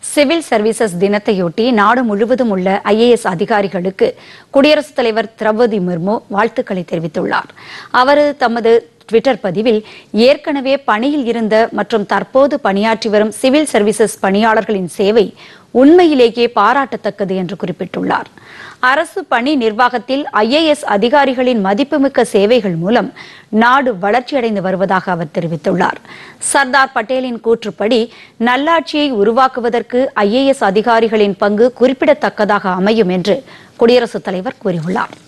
civil services தினத்தையொட்டி நாடு முழுவதும் உள்ள ஐஏஎஸ் அதிகாரிகளுக்கு குடியரசுத் தலைவர் திரௌபதி முர்மு வாழ்த்துக்களை தெரிவித்துள்ளார் அவர் தமது ட்விட்டர் பதிவில் ஏற்கனவே பணியில் இருந்த மற்றும் தற்போது பணியாற்றி வரும் சிவில் சர்வீசஸ் பணியாளர்களின் சேவை உண்மையிலேயே பாராட்டத்தக்கது என்று குறிப்பிட்டுள்ளார் அரசு பணி நிர்வாகத்தில் ஐஏஎஸ் அதிகாரிகளின் மதிப்புமிக்க சேவைகள் மூலம் நாடு வளர்ச்சியடைந்து வருவதாக அவர் தெரிவித்துள்ளார் சர்தார் பட்டேலின் கூற்றுப்படி நல்லாட்சியை உருவாக்குவதற்கு ஐஏஎஸ் அதிகாரிகளின் பங்கு குறிப்பிடத்தக்கதாக அமையும் என்று குடியரசுத் தலைவர் கூறியுள்ளார்